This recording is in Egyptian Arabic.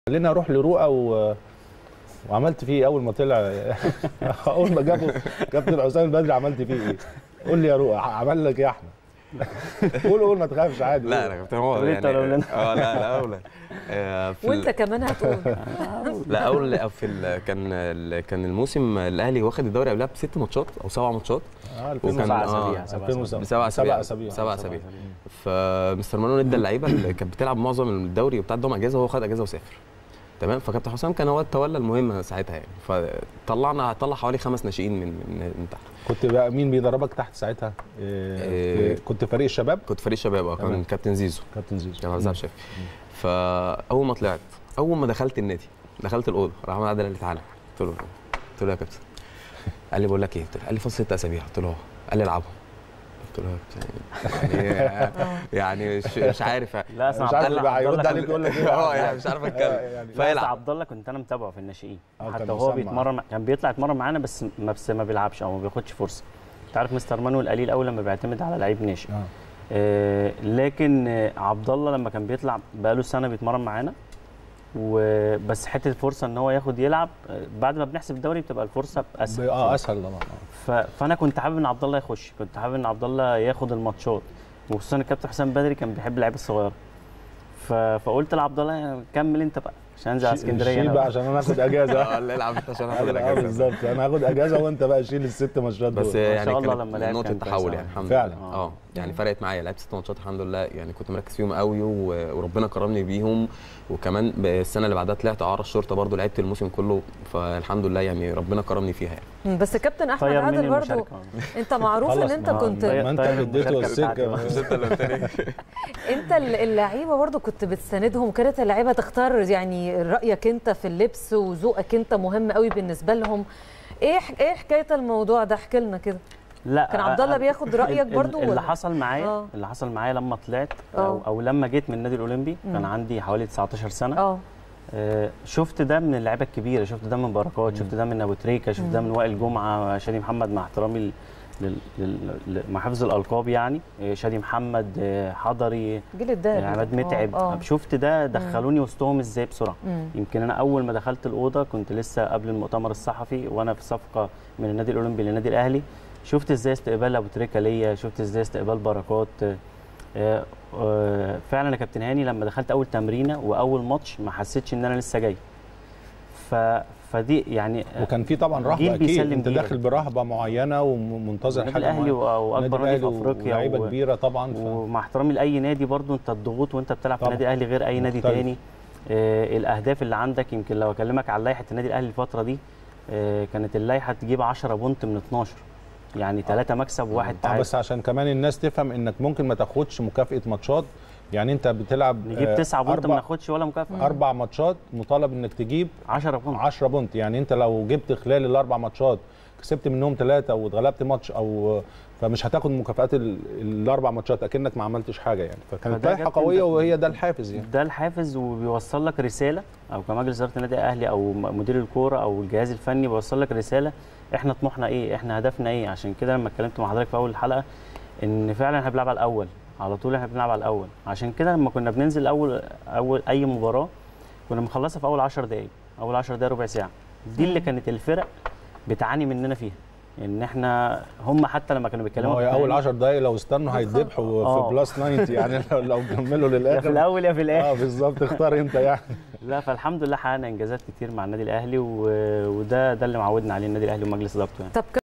خلينا اروح لرؤى و... وعملت فيه إيه اول ما طلع اول ما جابوا كابتن حسام البدري عملت فيه ايه؟ قول لي يا رؤى عمل لك ايه يا احمد؟ قول قول ما تخافش عادي لا لا كابتن هو طب انت يعني لو لنا. اه لا لا اولى آه، في وانت كمان هتقول لا اول في ال- كان ال- كان الموسم الاهلي واخد الدوري قبلها بست ماتشات او سبع ماتشات اه وكان- سبع آه، اسابيع سبع اسابيع بسبع بسبع اسابيع اسابيع سبع اسابيع فمستر مانويل ادى اللعيبه اللي كانت بتلعب معظم الدوري وبتاع ادهم اجازه وهو خد اجازه وسافر تمام فكابتن حسام كان هو تولى المهمه ساعتها يعني فطلعنا طلع حوالي خمس ناشئين من من من تحت كنت بقى مين بيدربك تحت ساعتها؟ إيه إيه. كنت فريق الشباب كنت فريق شباب اه تمام. كان كابتن زيزو كابتن زيزو كان عبد شافي فاول ما طلعت اول ما دخلت النادي دخلت الاوضه راح محمد عادل قال لي تعالى قلت له قلت له يا كابتن قال لي بقول لك ايه قلت له قال لي فاضل ست اسابيع قلت له اه قال لي العبهم قلت له يا كابتن يعني يعني مش, مش عارف لا اصل مش عبد عارف الله بقى عبد هيرد الله عليك كان- يقول لك ايه اه يعني مش عارف آه، اتكلم يعني لا فيلعب. أصل عبد الله كنت انا متابعه في الناشئين آه، حتى كان هو مسمع. بيتمرن كان بيطلع يتمرن معانا بس ما بس ما بيلعبش او ما بياخدش فرصه انت عارف مستر مانويل قليل قوي لما بيعتمد على لعيب ناشئ آه. آه، لكن آه، عبد الله لما كان بيطلع بقاله سنه بيتمرن معانا وبس حته الفرصه ان هو ياخد يلعب آه، بعد ما بنحسب الدوري بتبقى الفرصه اسهل اه اسهل طبعا آه. ف... فانا كنت حابب ان عبد الله يخش كنت حابب ان عبد الله ياخد الماتشات وخصوصا الكابتن حسام بدري كان بيحب اللعيبه الصغيره ف... فقلت لعبد الله يعني كمل انت بقى عشان انزل على اسكندريه شيل أنا بقى عشان انا اخد اجازه اه اللي العب انت عشان اخد اه الاجازه بالظبط انا هاخد اجازه وانت بقى شيل الست ماتشات بس دول يعني شاء الله كانت لما لعب نقطه كان تحول كويس يعني أوي. الحمد فعلا. لله اه يعني فرقت معايا لعبت ست ماتشات الحمد لله يعني كنت مركز فيهم قوي و- وربنا كرمني بيهم وكمان السنه اللي بعدها طلعت اعاره الشرطه برضو لعبت الموسم كله فالحمد لله يعني ربنا كرمني فيها يعني بس كابتن احمد طير مني عادل برضو المشاركة. انت معروف ان خلص انت ما- كنت طيب. ما انت طيب اللي اديته المشاركة بتاعتي السكه بقى. انت ال- اللعيبه برضو كنت بتساندهم وكانت اللعيبه تختار يعني رايك انت في اللبس وذوقك انت مهم قوي بالنسبه لهم ايه ح- ايه حكايه الموضوع ده احكي لنا كده لا كان عبد الله أ- بياخد رايك ال- برضو اللي ولا؟ حصل معايا آه. اللي حصل معايا لما طلعت آه. او, أو لما جيت من النادي الاولمبي كان مم. عندي حوالي 19 سنه اه آه، شفت ده من اللعيبه الكبيره شفت ده من بركات شفت ده من ابو تريكه شفت ده من وائل جمعه شادي محمد مع احترامي ل- لل- لل- لمحافظ الالقاب يعني آه، شادي محمد آه، حضري جيل الدهب آه، عماد آه، متعب اه شفت ده دخلوني وسطهم ازاي بسرعه مم. يمكن انا اول ما دخلت الاوضه كنت لسه قبل المؤتمر الصحفي وانا في صفقه من النادي الاولمبي للنادي الاهلي شفت ازاي استقبال ابو تريكه ليا شفت ازاي استقبال بركات آه، آه، فعلا يا كابتن هاني لما دخلت اول تمرينه واول ماتش ما حسيتش ان انا لسه جاي ف فدي يعني آه، وكان في طبعا رهبه جيل اكيد بيسلم انت جيل. داخل برهبه معينه ومنتظر النادي حاجه الاهلي معينة. واكبر نادي في افريقيا لعيبه و- كبيره طبعا ف... ومع احترامي لاي نادي برضو انت الضغوط وانت بتلعب في طبعا. النادي الاهلي غير اي نادي مختلف. تاني آه الاهداف اللي عندك يمكن لو اكلمك على لائحه النادي الاهلي الفتره دي آه كانت اللائحه تجيب 10 بونت من 12 يعني ثلاثة مكسب وواحد آه تعادل بس عشان كمان الناس تفهم انك ممكن ما تاخدش مكافاه ماتشات يعني انت بتلعب نجيب آه، 9 بونت ما أربع, ناخدش ولا مكافاه اربع ماتشات مطالب انك تجيب 10 بونت 10 بونت يعني انت لو جبت خلال الاربع ماتشات كسبت منهم ثلاثه واتغلبت ماتش او فمش هتاخد مكافآت ال- الاربع ماتشات اكنك ما عملتش حاجه يعني فكانت فده لائحه كابتن قويه ده- وهي ده الحافز يعني ده الحافز وبيوصل لك رساله او كمجلس اداره النادي الاهلي او م- مدير الكوره او الجهاز الفني بيوصل لك رساله احنا طموحنا ايه احنا هدفنا ايه عشان كده لما اتكلمت مع حضرتك في اول الحلقه ان فعلا احنا بنلعب على الاول على طول احنا بنلعب على الاول عشان كده لما كنا بننزل اول اول اي مباراه كنا بنخلصها في اول 10 دقائق اول 10 دقائق ربع ساعه دي اللي كانت الفرق بتعاني مننا فيها ان احنا هم حتى لما كانوا ما بيتكلموا هو في اول التمرين، 10 دقايق لو استنوا هيتذبحوا آه. في بلس 90 يعني لو, لو كملوا يا في للاخر الاول يا في الاخر اه بالظبط اختار انت يعني لا فالحمد لله حققنا انجازات كتير مع النادي الاهلي و... وده ده اللي معودنا عليه النادي الاهلي ومجلس ادارته يعني طب